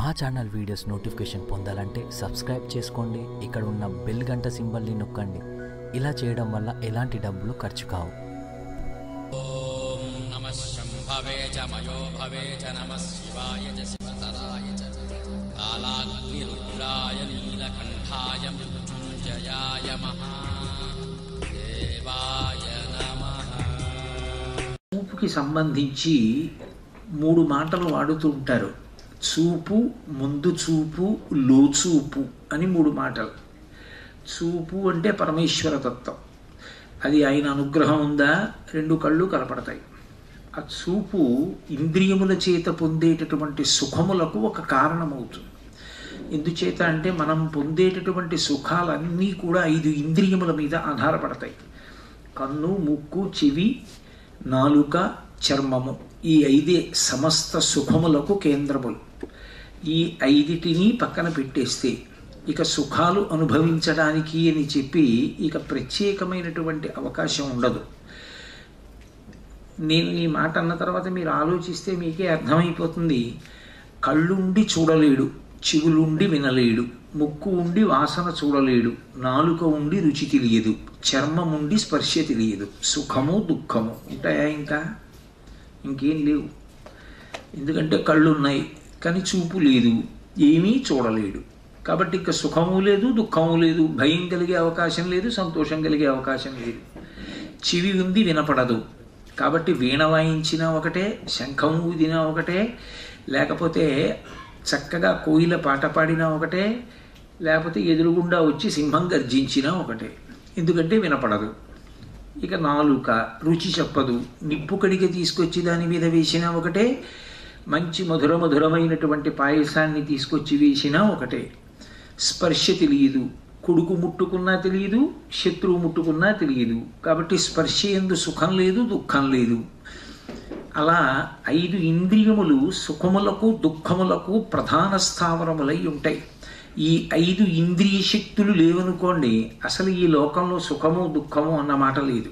మా channel videos notification పొందాలంటే subscribe చేసుకోండి ఇక్కడ ఉన్న బెల్ గంట సింబల్ని నొక్కండి ఇలా చేయడం వల్ల ఎలాంటి డబ్బులు ఖర్చు కావు ॐ नमः शम्भवे च मयो भवे च नमः शिवाय च शिवतराय च कालाग्निरुद्राय नीलकण्ठाय मृत्युञ्जयाय महादेवाय नमः చూపుకి సంబంధించి మూడు మాటలు వాడుతూ ఉంటారు చూపు ముందు చూపు లోచూపు అని మూడు మాటలు చూపు అంటే పరమేశ్వర తత్వం అది ఆయన అనుగ్రహం ఉందా రెండు కళ్ళు కనపడతాయి ఆ చూపు ఇంద్రియముల చేత పొందేటటువంటి సుఖములకు ఒక కారణమవుతుంది ఎందుచేత అంటే మనం పొందేటటువంటి సుఖాలన్నీ కూడా ఐదు ఇంద్రియముల మీద ఆధారపడతాయి కన్ను ముక్కు చెవి నాలుక చర్మము ఈ ఐదే సమస్త సుఖములకు కేంద్రములు ఈ ఐదిటిని పక్కన పెట్టేస్తే ఇక సుఖాలు అనుభవించడానికి అని చెప్పి ఇక ప్రత్యేకమైనటువంటి అవకాశం ఉండదు నేను ఈ మాట అన్న తర్వాత మీరు ఆలోచిస్తే మీకే అర్థమైపోతుంది కళ్ళుండి చూడలేడు చెవులుండి వినలేడు ముక్కు ఉండి వాసన చూడలేడు నాలుక ఉండి రుచి తెలియదు చర్మం ఉండి స్పర్శ తెలియదు సుఖము దుఃఖము ఉంటాయా ఇంకా ఇంకేం లేవు ఎందుకంటే కళ్ళు ఉన్నాయి కానీ చూపు లేదు ఏమీ చూడలేడు కాబట్టి ఇక సుఖము లేదు దుఃఖము లేదు భయం కలిగే అవకాశం లేదు సంతోషం కలిగే అవకాశం లేదు చెవి ఉంది వినపడదు కాబట్టి వీణ వాయించినా ఒకటే శంఖం ఊదినా ఒకటే లేకపోతే చక్కగా కోయిల పాట పాడినా ఒకటే లేకపోతే ఎదురుగుండా వచ్చి సింహం గర్జించినా ఒకటే ఎందుకంటే వినపడదు ఇక నాలుక రుచి చెప్పదు నిప్పు కడిగ తీసుకొచ్చి దాని మీద వేసినా ఒకటే మంచి మధుర మధురమైనటువంటి పాయసాన్ని తీసుకొచ్చి వేసినా ఒకటే స్పర్శ తెలియదు కొడుకు ముట్టుకున్నా తెలియదు శత్రువు ముట్టుకున్నా తెలియదు కాబట్టి స్పర్శ ఎందు సుఖం లేదు దుఃఖం లేదు అలా ఐదు ఇంద్రియములు సుఖములకు దుఃఖములకు ప్రధాన స్థావరములై ఉంటాయి ఈ ఐదు ఇంద్రియ శక్తులు లేవనుకోండి అసలు ఈ లోకంలో సుఖము దుఃఖము అన్న మాట లేదు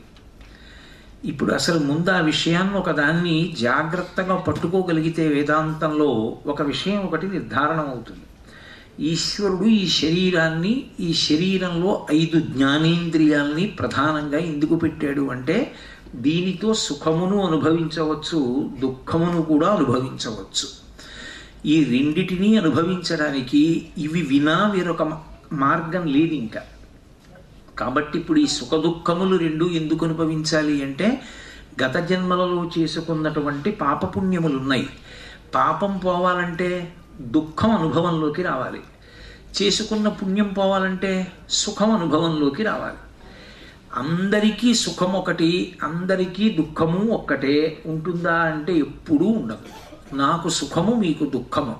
ఇప్పుడు అసలు ముందు ఆ విషయాన్ని ఒకదాన్ని జాగ్రత్తగా పట్టుకోగలిగితే వేదాంతంలో ఒక విషయం ఒకటి నిర్ధారణ అవుతుంది ఈశ్వరుడు ఈ శరీరాన్ని ఈ శరీరంలో ఐదు జ్ఞానేంద్రియాల్ని ప్రధానంగా ఎందుకు పెట్టాడు అంటే దీనితో సుఖమును అనుభవించవచ్చు దుఃఖమును కూడా అనుభవించవచ్చు ఈ రెండిటినీ అనుభవించడానికి ఇవి వినా వేరొక మార్గం లేదు ఇంకా కాబట్టి ఇప్పుడు ఈ సుఖ దుఃఖములు రెండు ఎందుకు అనుభవించాలి అంటే గత జన్మలలో చేసుకున్నటువంటి పాపపుణ్యములు ఉన్నాయి పాపం పోవాలంటే దుఃఖం అనుభవంలోకి రావాలి చేసుకున్న పుణ్యం పోవాలంటే సుఖం అనుభవంలోకి రావాలి అందరికీ సుఖం ఒకటి అందరికీ దుఃఖము ఒక్కటే ఉంటుందా అంటే ఎప్పుడూ ఉండదు నాకు సుఖము మీకు దుఃఖము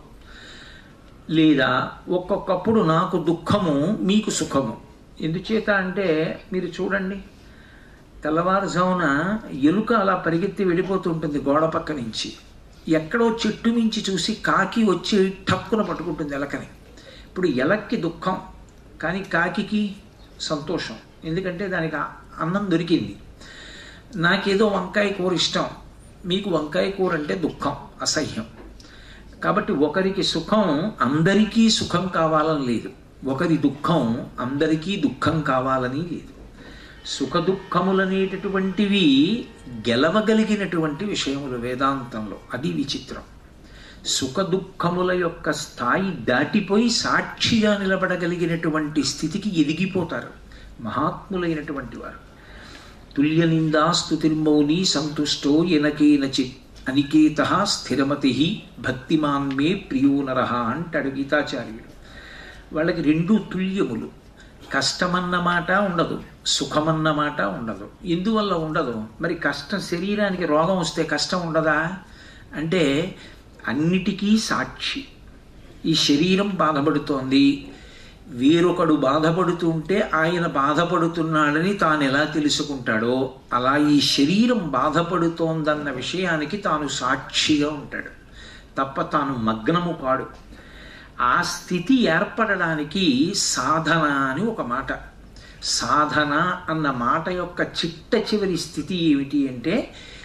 లేదా ఒక్కొక్కప్పుడు నాకు దుఃఖము మీకు సుఖము ఎందుచేత అంటే మీరు చూడండి తెల్లవారుజామున ఎలుక అలా పరిగెత్తి వెళ్ళిపోతుంటుంది గోడ పక్క నుంచి ఎక్కడో చెట్టు మించి చూసి కాకి వచ్చి టక్కున పట్టుకుంటుంది ఎలకని ఇప్పుడు ఎలక్కి దుఃఖం కానీ కాకికి సంతోషం ఎందుకంటే దానికి అన్నం దొరికింది నాకేదో వంకాయ కూర ఇష్టం మీకు వంకాయ కూర అంటే దుఃఖం అసహ్యం కాబట్టి ఒకరికి సుఖం అందరికీ సుఖం కావాలని లేదు ఒకరి దుఃఖం అందరికీ దుఃఖం కావాలని లేదు సుఖ దుఃఖములనేటటువంటివి గెలవగలిగినటువంటి విషయములు వేదాంతంలో అది విచిత్రం సుఖ దుఃఖముల యొక్క స్థాయి దాటిపోయి సాక్షిగా నిలబడగలిగినటువంటి స్థితికి ఎదిగిపోతారు మహాత్ములైనటువంటి వారు తుల్య నిందాస్తుతిర్మౌని సంతుష్టో ఎనకేనచిత్ అనికేత స్థిరమతి భక్తిమాన్ మే ప్రియో నరహ అంటాడు గీతాచార్యుడు వాళ్ళకి రెండు తుల్యములు కష్టమన్న మాట ఉండదు సుఖమన్న మాట ఉండదు ఎందువల్ల ఉండదు మరి కష్టం శరీరానికి రోగం వస్తే కష్టం ఉండదా అంటే అన్నిటికీ సాక్షి ఈ శరీరం బాధపడుతోంది వేరొకడు బాధపడుతుంటే ఆయన బాధపడుతున్నాడని తాను ఎలా తెలుసుకుంటాడో అలా ఈ శరీరం బాధపడుతోందన్న విషయానికి తాను సాక్షిగా ఉంటాడు తప్ప తాను మగ్నము కాడు ఆ స్థితి ఏర్పడడానికి సాధన అని ఒక మాట సాధన అన్న మాట యొక్క చిట్ట చివరి స్థితి ఏమిటి అంటే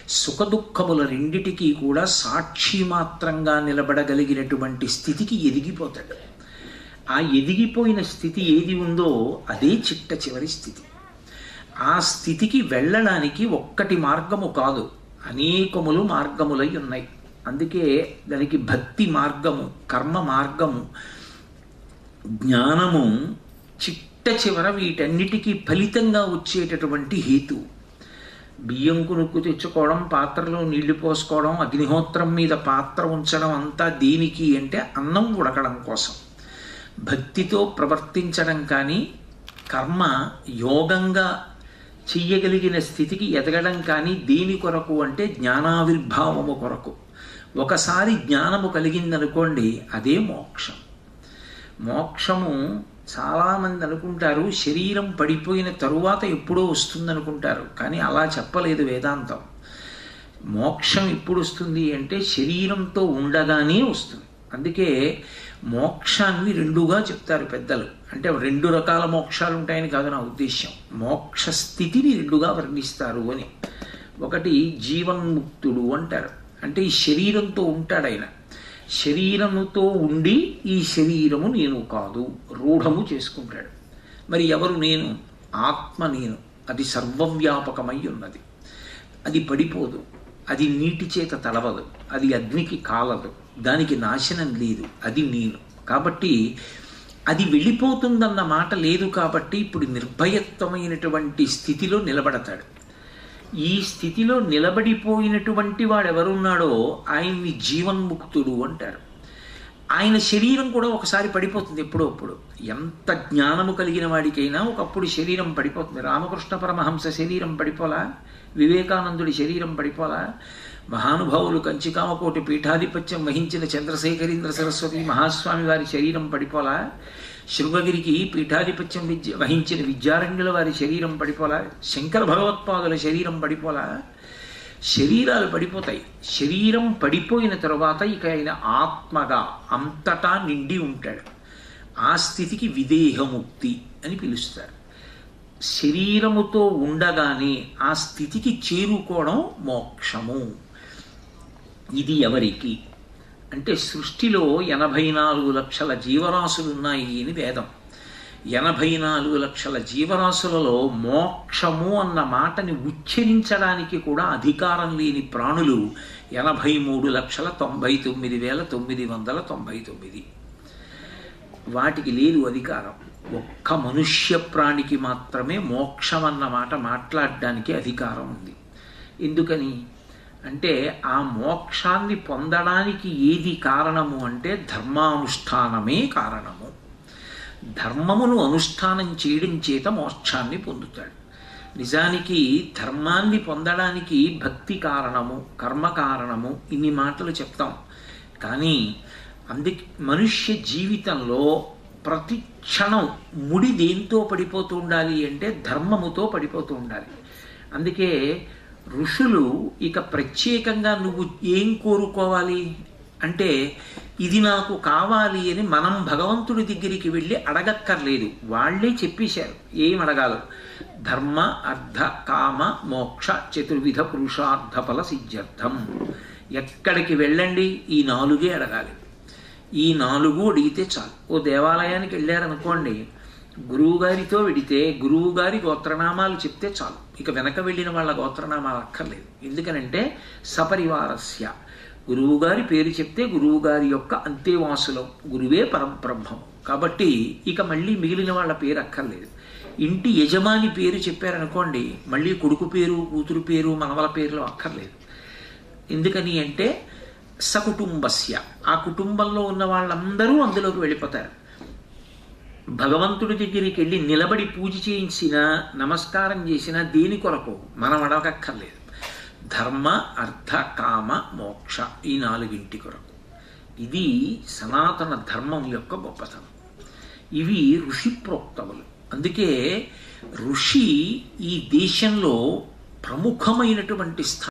సుఖదుఖముల రెండిటికీ కూడా సాక్షి మాత్రంగా నిలబడగలిగినటువంటి స్థితికి ఎదిగిపోతాడు ఆ ఎదిగిపోయిన స్థితి ఏది ఉందో అదే చిట్ట చివరి స్థితి ఆ స్థితికి వెళ్ళడానికి ఒక్కటి మార్గము కాదు అనేకములు మార్గములై ఉన్నాయి అందుకే దానికి భక్తి మార్గము కర్మ మార్గము జ్ఞానము చిట్ట చివర వీటన్నిటికీ ఫలితంగా వచ్చేటటువంటి హేతు బియ్యం కునుక్కు తెచ్చుకోవడం పాత్రలో నీళ్లు పోసుకోవడం అగ్నిహోత్రం మీద పాత్ర ఉంచడం అంతా దేనికి అంటే అన్నం ఉడకడం కోసం భక్తితో ప్రవర్తించడం కానీ కర్మ యోగంగా చెయ్యగలిగిన స్థితికి ఎదగడం కానీ దేని కొరకు అంటే జ్ఞానావిర్భావము కొరకు ఒకసారి జ్ఞానము కలిగిందనుకోండి అదే మోక్షం మోక్షము చాలామంది అనుకుంటారు శరీరం పడిపోయిన తరువాత ఎప్పుడో వస్తుందనుకుంటారు కానీ అలా చెప్పలేదు వేదాంతం మోక్షం ఎప్పుడు వస్తుంది అంటే శరీరంతో ఉండగానే వస్తుంది అందుకే మోక్షాన్ని రెండుగా చెప్తారు పెద్దలు అంటే రెండు రకాల మోక్షాలు ఉంటాయని కాదు నా ఉద్దేశ్యం మోక్ష స్థితిని రెండుగా వర్ణిస్తారు అని ఒకటి జీవన్ముక్తుడు అంటారు అంటే ఈ శరీరంతో ఉంటాడు ఆయన శరీరముతో ఉండి ఈ శరీరము నేను కాదు రూఢము చేసుకుంటాడు మరి ఎవరు నేను ఆత్మ నేను అది సర్వవ్యాపకమై ఉన్నది అది పడిపోదు అది నీటి చేత తడవదు అది అగ్నికి కాలదు దానికి నాశనం లేదు అది నేను కాబట్టి అది వెళ్ళిపోతుందన్న మాట లేదు కాబట్టి ఇప్పుడు నిర్భయత్వమైనటువంటి స్థితిలో నిలబడతాడు ఈ స్థితిలో నిలబడిపోయినటువంటి వాడు ఎవరున్నాడో ఆయన్ని జీవన్ముక్తుడు అంటారు ఆయన శరీరం కూడా ఒకసారి పడిపోతుంది ఎప్పుడో అప్పుడు ఎంత జ్ఞానము కలిగిన వాడికైనా ఒకప్పుడు శరీరం పడిపోతుంది రామకృష్ణ పరమహంస శరీరం పడిపోలా వివేకానందుడి శరీరం పడిపోలా మహానుభావులు కంచికామకోటి పీఠాధిపత్యం వహించిన చంద్రశేఖరీంద్ర సరస్వతి మహాస్వామి వారి శరీరం పడిపోలా శృంగగిరికి పీఠాధిపత్యం విద్య వహించిన విద్యారణ్యుల వారి శరీరం పడిపోలా శంకర భగవత్పాదుల శరీరం పడిపోలా శరీరాలు పడిపోతాయి శరీరం పడిపోయిన తరువాత ఇక ఆయన ఆత్మగా అంతటా నిండి ఉంటాడు ఆ స్థితికి విదేహముక్తి అని పిలుస్తారు శరీరముతో ఉండగానే ఆ స్థితికి చేరుకోవడం మోక్షము ఇది ఎవరికి అంటే సృష్టిలో ఎనభై నాలుగు లక్షల జీవరాశులు ఉన్నాయి అని వేదం ఎనభై నాలుగు లక్షల జీవరాశులలో మోక్షము అన్న మాటని ఉచ్చరించడానికి కూడా అధికారం లేని ప్రాణులు ఎనభై మూడు లక్షల తొంభై తొమ్మిది వేల తొమ్మిది వందల తొంభై తొమ్మిది వాటికి లేదు అధికారం ఒక్క మనుష్య ప్రాణికి మాత్రమే మోక్షం అన్న మాట మాట్లాడడానికి అధికారం ఉంది ఎందుకని అంటే ఆ మోక్షాన్ని పొందడానికి ఏది కారణము అంటే ధర్మానుష్ఠానమే కారణము ధర్మమును అనుష్ఠానం చేయడం చేత మోక్షాన్ని పొందుతాడు నిజానికి ధర్మాన్ని పొందడానికి భక్తి కారణము కర్మ కారణము ఇన్ని మాటలు చెప్తాం కానీ అందుకే మనుష్య జీవితంలో ప్రతి క్షణం ముడి దేంతో పడిపోతూ ఉండాలి అంటే ధర్మముతో పడిపోతూ ఉండాలి అందుకే ఋషులు ఇక ప్రత్యేకంగా నువ్వు ఏం కోరుకోవాలి అంటే ఇది నాకు కావాలి అని మనం భగవంతుడి దగ్గరికి వెళ్ళి అడగక్కర్లేదు వాళ్ళే చెప్పేశారు ఏం అడగాలో ధర్మ అర్థ కామ మోక్ష చతుర్విధ పురుషార్థ ఫల సిద్ధ్యర్థం ఎక్కడికి వెళ్ళండి ఈ నాలుగే అడగాలి ఈ నాలుగు అడిగితే చాలు ఓ దేవాలయానికి వెళ్ళారనుకోండి గురువుగారితో వెడితే గురువుగారి గోత్రనామాలు చెప్తే చాలు ఇక వెనక వెళ్ళిన వాళ్ళ గోత్రనామాలు అక్కర్లేదు ఎందుకనంటే సపరివారస్య గురువుగారి పేరు చెప్తే గురువుగారి యొక్క అంతేవాసులం గురువే పరబ్రహ్మం కాబట్టి ఇక మళ్ళీ మిగిలిన వాళ్ళ పేరు అక్కర్లేదు ఇంటి యజమాని పేరు చెప్పారనుకోండి మళ్ళీ కొడుకు పేరు కూతురు పేరు మనవల పేర్లు అక్కర్లేదు ఎందుకని అంటే సకుటుంబస్య ఆ కుటుంబంలో ఉన్న వాళ్ళందరూ అందులోకి వెళ్ళిపోతారు భగవంతుడి దగ్గరికి వెళ్ళి నిలబడి పూజ చేయించినా నమస్కారం చేసినా దేని కొరకు మనం అడగక్కర్లేదు ధర్మ అర్థ కామ మోక్ష ఈ నాలుగింటి కొరకు ఇది సనాతన ధర్మం యొక్క గొప్పతనం ఇవి ఋషి ప్రోక్తములు అందుకే ఋషి ఈ దేశంలో ప్రముఖమైనటువంటి స్థానం